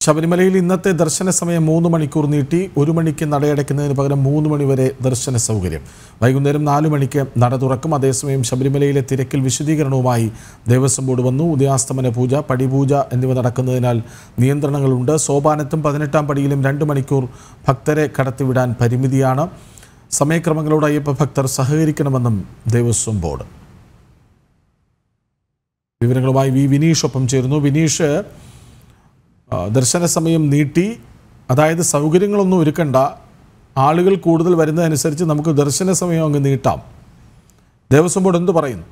ശബരിമലയിൽ ഇന്നത്തെ ദർശന സമയം മൂന്ന് മണിക്കൂർ നീട്ടി ഒരു മണിക്ക് നടയടയ്ക്കുന്നതിന് പകരം മൂന്ന് മണി വരെ ദർശന സൗകര്യം വൈകുന്നേരം നാലു മണിക്ക് നട തുറക്കും അതേസമയം ശബരിമലയിലെ തിരക്കിൽ വിശദീകരണവുമായി ദേവസ്വം ബോർഡ് വന്നു ഉദയാസ്തമന പൂജ പടിപൂജ എന്നിവ നടക്കുന്നതിനാൽ നിയന്ത്രണങ്ങളുണ്ട് സോപാനത്തും പതിനെട്ടാം പടിയിലും രണ്ട് മണിക്കൂർ ഭക്തരെ കടത്തിവിടാൻ പരിമിതിയാണ് സമയക്രമങ്ങളോട് അയ്യപ്പ ഭക്തർ സഹകരിക്കണമെന്നും ദേവസ്വം ബോർഡ് വിവരങ്ങളുമായി വി വിനീഷ് ഒപ്പം ചേരുന്നു വിനീഷ് ആ, ദർശന സമയം നീട്ടി അതായത് സൗകര്യങ്ങളൊന്നും ഒരുക്കണ്ട ആളുകൾ കൂടുതൽ വരുന്നതനുസരിച്ച് നമുക്ക് ദർശന സമയം അങ്ങ് നീട്ടാം ദേവസ്വം ബോർഡ് എന്ത് പറയുന്നു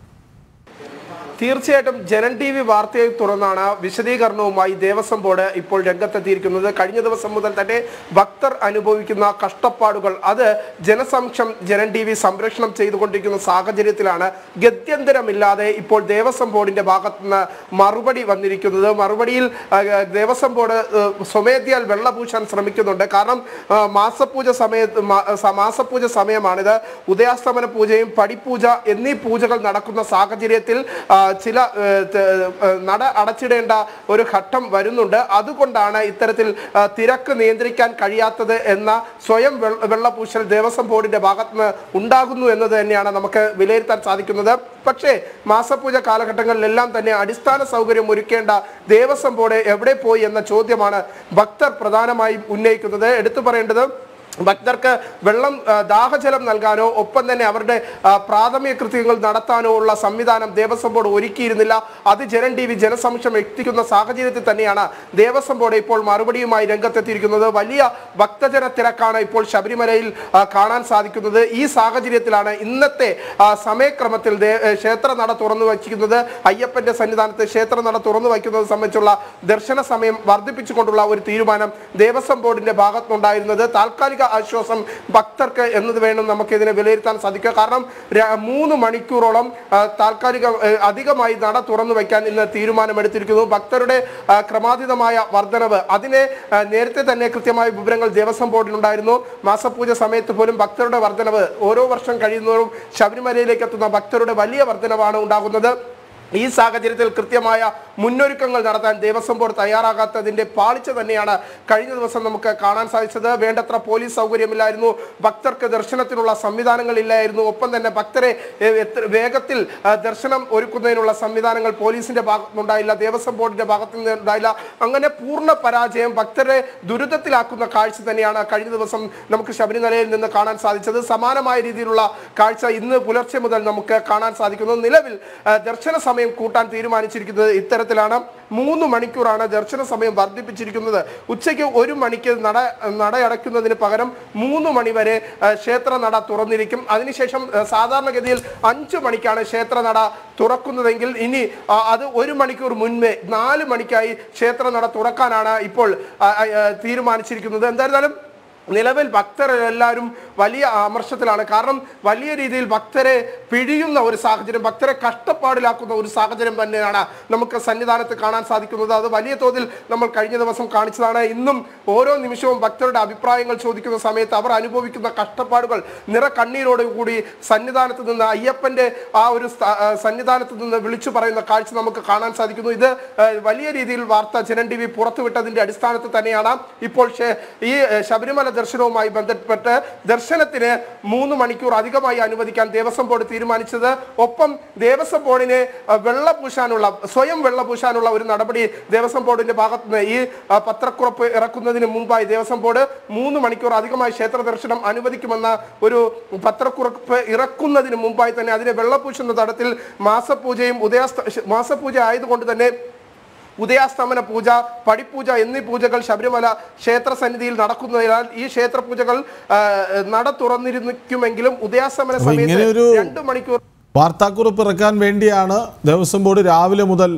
തീർച്ചയായിട്ടും ജനൻ ടി വി വാർത്തയെ തുടർന്നാണ് വിശദീകരണവുമായി ദേവസ്വം ബോർഡ് ഇപ്പോൾ രംഗത്തെത്തിയിരിക്കുന്നത് കഴിഞ്ഞ ദിവസം മുതൽ തന്നെ ഭക്തർ അനുഭവിക്കുന്ന കഷ്ടപ്പാടുകൾ അത് ജനസംശം ജനൻ ടി വി സംരക്ഷണം ചെയ്തുകൊണ്ടിരിക്കുന്ന സാഹചര്യത്തിലാണ് ഗത്യന്തരമില്ലാതെ ഇപ്പോൾ ദേവസ്വം ബോർഡിന്റെ ഭാഗത്തു നിന്ന് മറുപടി വന്നിരിക്കുന്നത് മറുപടിയിൽ ആ, ദേവസ്വം ബോർഡ് ആ, സ്വമേധയാൽ വെള്ളപൂശാൻ ശ്രമിക്കുന്നുണ്ട് കാരണം ആ, മാസപൂജ സമയത്ത് മാ- സ- മാസപൂജ സമയമാണിത് ഉദയാസ്തമന പൂജയും പടിപൂജ എന്നീ പൂജകൾ നടക്കുന്ന സാഹചര്യത്തിൽ ആ, ചില ഏ, ത- ഏ, നട അടച്ചിടേണ്ട ഒരു ഘട്ടം വരുന്നുണ്ട് അതുകൊണ്ടാണ് ഇത്തരത്തിൽ ആ, തിരക്ക് നിയന്ത്രിക്കാൻ കഴിയാത്തത് എന്ന സ്വയം വെള്ള- വെള്ളപൂശൽ ദേവസ്വം ബോർഡിന്റെ ഭാഗത്ത് നിന്ന് ഉണ്ടാകുന്നു എന്നത് തന്നെയാണ് നമുക്ക് വിലയിരുത്താൻ സാധിക്കുന്നത് പക്ഷേ മാസപൂജ കാലഘട്ടങ്ങളിലെല്ലാം തന്നെ അടിസ്ഥാന സൗകര്യം ഒരുക്കേണ്ട ദേവസ്വം ബോർഡ് എവിടെ പോയി എന്ന ചോദ്യമാണ് ഭക്തർ പ്രധാനമായും ഉന്നയിക്കുന്നത് എടുത്തു പറയേണ്ടത് ഭക്തർക്ക് വെള്ളം ആ, ദാഹജലം നൽകാനോ ഒപ്പം തന്നെ അവരുടെ ആ, പ്രാഥമിക കൃത്യങ്ങൾ നടത്താനോ ഉള്ള സംവിധാനം ദേവസ്വം ബോർഡ് ഒരുക്കിയിരുന്നില്ല അത് ജനൻ ടി വി ജനസംശയം എത്തിക്കുന്ന സാഹചര്യത്തിൽ തന്നെയാണ് ദേവസ്വം ബോർഡ് ഇപ്പോൾ മറുപടിയുമായി രംഗത്തെത്തിയിരിക്കുന്നത് വലിയ ഭക്തജന തിരക്കാണ് ഇപ്പോൾ ശബരിമലയിൽ ആ, കാണാൻ സാധിക്കുന്നത് ഈ സാഹചര്യത്തിലാണ് ഇന്നത്തെ ആ, സമയക്രമത്തിൽ ദേ- ഏ, ക്ഷേത്ര നട തുറന്നു വയ്ക്കുന്നത് അയ്യപ്പന്റെ സന്നിധാനത്ത് ക്ഷേത്ര നട തുറന്നു വയ്ക്കുന്നത് സംബന്ധിച്ചുള്ള ദർശന സമയം വർദ്ധിപ്പിച്ചുകൊണ്ടുള്ള ഒരു തീരുമാനം ദേവസ്വം ബോർഡിന്റെ ഭാഗത്തുനിന്നുണ്ടായിരുന്നത് താൽക്കാലിക ആശ്വാസം ഭക്തർക്ക് എന്നത് വേണം നമുക്ക് ഇതിനെ വിലയിരുത്താൻ സാധിക്കുക കാരണം ര- മൂന്ന് മണിക്കൂറോളം ആ, താൽക്കാലിക ഏ, അധികമായി നട തുറന്നു വയ്ക്കാൻ ഇന്ന് തീരുമാനമെടുത്തിരിക്കുന്നു ഭക്തരുടെ ആ, ക്രമാതീതമായ വർധനവ് അതിനെ ആ, നേരത്തെ തന്നെ കൃത്യമായ വിവരങ്ങൾ ദേവസ്വം ബോർഡിനുണ്ടായിരുന്നു മാസപൂജ സമയത്ത് പോലും ഭക്തരുടെ വർധനവ് ഓരോ വർഷം കഴിയുന്നതോറും ശബരിമലയിലേക്ക് എത്തുന്ന ഭക്തരുടെ വലിയ വർധനവാണ് ഉണ്ടാകുന്നത് ഈ സാഹചര്യത്തിൽ കൃത്യമായ മുന്നൊരുക്കങ്ങൾ നടത്താൻ ദേവസ്വം ബോർഡ് തയ്യാറാകാത്തതിന്റെ പാളിച്ച തന്നെയാണ് കഴിഞ്ഞ ദിവസം നമുക്ക് കാണാൻ സാധിച്ചത് വേണ്ടത്ര പോലീസ് സൗകര്യമില്ലായിരുന്നു ഭക്തർക്ക് ദർശനത്തിനുള്ള സംവിധാനങ്ങളില്ലായിരുന്നു ഒപ്പം തന്നെ ഭക്തരെ ഏഹ്, എത്ര വേഗത്തിൽ ആ, ദർശനം ഒരുക്കുന്നതിനുള്ള സംവിധാനങ്ങൾ പോലീസിന്റെ ഭാഗത്തുനിന്നുണ്ടായില്ല ദേവസ്വം ബോർഡിന്റെ ഭാഗത്തു നിന്നുണ്ടായില്ല അങ്ങനെ പൂർണ്ണ പരാജയം ഭക്തരെ ദുരിതത്തിലാക്കുന്ന കാഴ്ച തന്നെയാണ് കഴിഞ്ഞ ദിവസം നമുക്ക് ശബരിമലയിൽ നിന്ന് കാണാൻ സാധിച്ചത് സമാനമായ രീതിയിലുള്ള കാഴ്ച ഇന്ന് പുലർച്ചെ മുതൽ നമുക്ക് കാണാൻ സാധിക്കുന്നു നിലവിൽ ആ, ദർശന സമയം കൂട്ടാൻ തീരുമാനിച്ചിരിക്കുന്നത് ഇത്തരത്തിലാണ് മൂന്ന് മണിക്കൂറാണ് ദർശന സമയം വർദ്ധിപ്പിച്ചിരിക്കുന്നത് ഉച്ചയ്ക്ക് ഒരു മണിക്ക് നട നടയടയ്ക്കുന്നതിന് പകരം മൂന്ന് മണി വരെ ആ, ക്ഷേത്ര നട തുറന്നിരിക്കും അതിനുശേഷം ആ, സാധാരണഗതിയിൽ അഞ്ചു മണിക്കാണ് ക്ഷേത്ര നട തുറക്കുന്നതെങ്കിൽ ഇനി ആ, അത് ഒരു മണിക്കൂർ മുൻപേ നാല് മണിക്കായി ക്ഷേത്ര നട തുറക്കാനാണ് ഇപ്പോൾ ആ, ആ, ആ, തീരുമാനിച്ചിരിക്കുന്നത് എന്തായിരുന്നാലും നിലവിൽ ഭക്തരെല്ലാവരും വലിയ അമർഷത്തിലാണ് കാരണം വലിയ രീതിയിൽ ഭക്തരെ പിഴിയുന്ന ഒരു സാഹചര്യം ഭക്തരെ കഷ്ടപ്പാടിലാക്കുന്ന ഒരു സാഹചര്യം തന്നെയാണ് നമുക്ക് സന്നിധാനത്ത് കാണാൻ സാധിക്കുന്നത് അത് വലിയ തോതിൽ നമ്മൾ കഴിഞ്ഞ ദിവസം കാണിച്ചതാണ് ഇന്നും ഓരോ നിമിഷവും ഭക്തരുടെ അഭിപ്രായങ്ങൾ ചോദിക്കുന്ന സമയത്ത് അവർ അനുഭവിക്കുന്ന കഷ്ടപ്പാടുകൾ നിറ കണ്ണീരോട് കൂടി സന്നിധാനത്ത് നിന്ന് അയ്യപ്പന്റെ ആ ഒരു സ്ഥ- ആ, സന്നിധാനത്ത് നിന്ന് വിളിച്ചു പറയുന്ന കാഴ്ച നമുക്ക് കാണാൻ സാധിക്കുന്നു ഇത് ആ, വലിയ രീതിയിൽ വാർത്ത ജനൻ ടി വി പുറത്തുവിട്ടതിന്റെ അടിസ്ഥാനത്തിൽ തന്നെയാണ് ഇപ്പോൾ ഷെ- ഈ ആ, ശബരിമല ദർശനവുമായി ബന്ധപ്പെട്ട് ദർശനത്തിന് മൂന്ന് മണിക്കൂർ അധികമായി അനുവദിക്കാൻ ദേവസ്വം ബോർഡ് തീരുമാനിച്ചത് ഒപ്പം ദേവസ്വം ബോർഡിനെ ആ, വെള്ളപൂശാനുള്ള സ്വയം വെള്ളപൂശാനുള്ള ഒരു നടപടി ദേവസ്വം ബോർഡിന്റെ ഭാഗത്ത് നിന്ന് ഈ ആ, പത്രക്കുറപ്പ് ഇറക്കുന്നതിന് മുമ്പായി ദേവസ്വം ബോർഡ് മൂന്ന് മണിക്കൂർ അധികമായി ക്ഷേത്ര ദർശനം അനുവദിക്കുമെന്ന ഒരു പത്രക്കുറപ്പ് ഇറക്കുന്നതിന് മുമ്പായി തന്നെ അതിനെ വെള്ളപൂശുന്ന തടത്തിൽ മാസപൂജയും ഉദയാസ്ത മാസപൂജ ആയതുകൊണ്ട് തന്നെ ഉദയാസ്തമന പൂജ പടിപൂജ എന്നീ പൂജകൾ ശബരിമല ക്ഷേത്ര സന്നിധിയിൽ നടക്കുന്നതിനാൽ ഈ ക്ഷേത്ര പൂജകൾ ആ, നട തുറന്നിരിക്കുമെങ്കിലും ഉദയാസ്തമന അപ്പൊ സമയത്ത് ഇങ്ങനെയൊരു രണ്ട് മണിക്കൂർ വാർത്താക്കുറിപ്പ് ഇറക്കാൻ വേണ്ടിയാണ് ദേവസ്വം ബോർഡ് രാവിലെ മുതൽ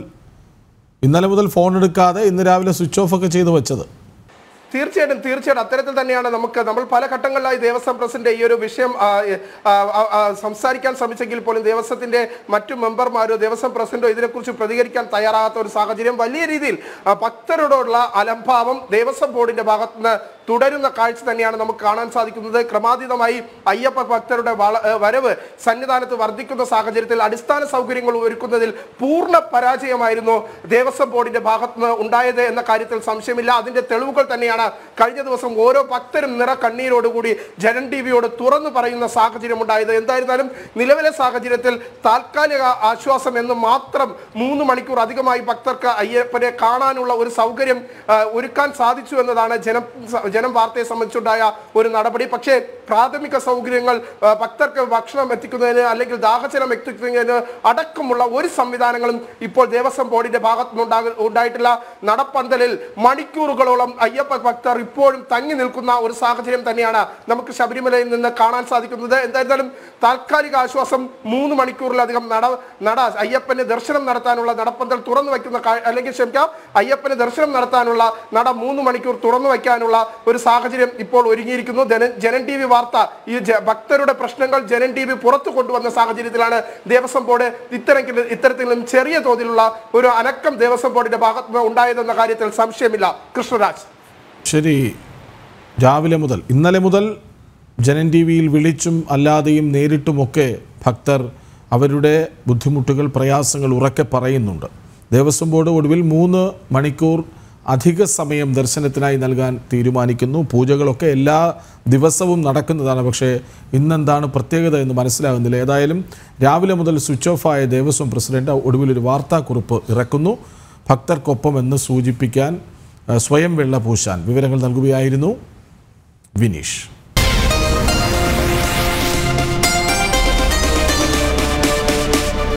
ഇന്നലെ മുതൽ ഫോൺ എടുക്കാതെ ഇന്ന് രാവിലെ സ്വിച്ച് ഓഫ് ഒക്കെ ചെയ്ത് വെച്ചത് തീർച്ചയായിട്ടും തീർച്ചയായിട്ടും അത്തരത്തിൽ തന്നെയാണ് നമുക്ക് നമ്മൾ പല ഘട്ടങ്ങളിലായി ദേവസ്വം പ്രസിഡന്റ് ഈ ഒരു വിഷയം ആ, ആ, ആ, ആ, സംസാരിക്കാൻ ശ്രമിച്ചെങ്കിൽ പോലും ദേവസ്വത്തിന്റെ മറ്റു മെമ്പർമാരോ ദേവസ്വം പ്രസിഡന്റോ ഇതിനെക്കുറിച്ച് പ്രതികരിക്കാൻ തയ്യാറാകാത്ത ഒരു സാഹചര്യം വലിയ രീതിയിൽ ആ, ഭക്തരോടുള്ള അലംഭാവം ദേവസ്വം ബോർഡിന്റെ ഭാഗത്തുനിന്ന് തുടരുന്ന കാഴ്ച തന്നെയാണ് നമുക്ക് കാണാൻ സാധിക്കുന്നത് ക്രമാതീതമായി അയ്യപ്പ ഭക്തരുടെ വള- ഏഹ് വരവ് സന്നിധാനത്ത് വർദ്ധിക്കുന്ന സാഹചര്യത്തിൽ അടിസ്ഥാന സൗകര്യങ്ങൾ ഒരുക്കുന്നതിൽ പൂർണ്ണ പരാജയമായിരുന്നു ദേവസ്വം ബോർഡിന്റെ ഭാഗത്ത് നിന്ന് ഉണ്ടായത് എന്ന കാര്യത്തിൽ സംശയമില്ല അതിന്റെ തെളിവുകൾ തന്നെയാണ് കഴിഞ്ഞ ദിവസം ഓരോ ഭക്തരും നിറ കണ്ണീരോടുകൂടി ജനൻ ടി വിയോട് തുറന്നു പറയുന്ന സാഹചര്യം ഉണ്ടായത് എന്തായിരുന്നാലും നിലവിലെ സാഹചര്യത്തിൽ താൽക്കാലിക ആശ്വാസം എന്ന് മാത്രം മൂന്ന് മണിക്കൂർ അധികമായി ഭക്തർക്ക് അയ്യപ്പനെ കാണാനുള്ള ഒരു സൗകര്യം ആ, ഒരുക്കാൻ സാധിച്ചു എന്നതാണ് ജനം ജനം വാർത്തയെ സംബന്ധിച്ചുണ്ടായ ഒരു നടപടി പക്ഷേ പ്രാഥമിക സൗകര്യങ്ങൾ ആ, ഭക്തർക്ക് ഭക്ഷണം എത്തിക്കുന്നതിന് അല്ലെങ്കിൽ ദാഹജലം എത്തിക്കുന്നതിന് അടക്കമുള്ള ഒരു സംവിധാനങ്ങളും ഇപ്പോൾ ദേവസ്വം ബോർഡിന്റെ ഭാഗത്തു നിന്നുണ്ടാക ഉണ്ടായിട്ടില്ല നടപ്പന്തലിൽ മണിക്കൂറുകളോളം അയ്യപ്പ ഭക്തർ ഇപ്പോഴും തങ്ങി നിൽക്കുന്ന ഒരു സാഹചര്യം തന്നെയാണ് നമുക്ക് ശബരിമലയിൽ നിന്ന് കാണാൻ സാധിക്കുന്നത് എന്തായിരുന്നാലും താൽക്കാലിക ആശ്വാസം മൂന്ന് മണിക്കൂറിലധികം നട നട അയ്യപ്പന് ദർശനം നടത്താനുള്ള നടപ്പന്തൽ തുറന്നു വയ്ക്കുന്ന കാ- അല്ലെങ്കിൽ ക്ഷമിക്കാം അയ്യപ്പന് ദർശനം നടത്താനുള്ള നട മൂന്ന് മണിക്കൂർ തുറന്നു വയ്ക്കാനുള്ള ഒരു സാഹചര്യം ഇപ്പോൾ ഒരുങ്ങിയിരിക്കുന്നു ജന ജനൻ ടി വി വാർത്ത ഈ ജ- ഭക്തരുടെ പ്രശ്നങ്ങൾ ജനൻ ടി വി പുറത്തു കൊണ്ടുവന്ന സാഹചര്യത്തിലാണ് ദേവസ്വം ബോർഡ് ഇത്തരത്തിൽ ഇത്തരത്തിലും ചെറിയ തോതിലുള്ള ഒരു അനക്കം ദേവസ്വം ബോർഡിന്റെ ഭാഗത്ത് നിന്ന് ഉണ്ടായതെന്ന കാര്യത്തിൽ സംശയമില്ല കൃഷ്ണരാജ് ശരി രാവിലെ മുതൽ ഇന്നലെ മുതൽ ജനൻ ടി വിയിൽ വിളിച്ചും അല്ലാതെയും നേരിട്ടുമൊക്കെ ഭക്തർ അവരുടെ ബുദ്ധിമുട്ടുകൾ പ്രയാസങ്ങൾ ഉറക്കെ പറയുന്നുണ്ട് ദേവസ്വം ബോർഡ് ഒടുവിൽ മൂന്ന് മണിക്കൂർ അധിക സമയം ദർശനത്തിനായി നൽകാൻ തീരുമാനിക്കുന്നു പൂജകളൊക്കെ എല്ലാ ദിവസവും നടക്കുന്നതാണ് പക്ഷേ ഇന്നെന്താണ് പ്രത്യേകത എന്ന് മനസ്സിലാകുന്നില്ല ഏതായാലും രാവിലെ മുതൽ സ്വിച്ച് ഓഫ് ആയ ദേവസ്വം പ്രസിഡന്റ് ഒടുവിൽ ഒരു വാർത്താക്കുറിപ്പ് ഇറക്കുന്നു ഭക്തർക്കൊപ്പം എന്ന് സൂചിപ്പിക്കാൻ ഏഹ്, സ്വയം വെള്ള പൂശാൻ വിവരങ്ങൾ നൽകുകയായിരുന്നു വിനീഷ്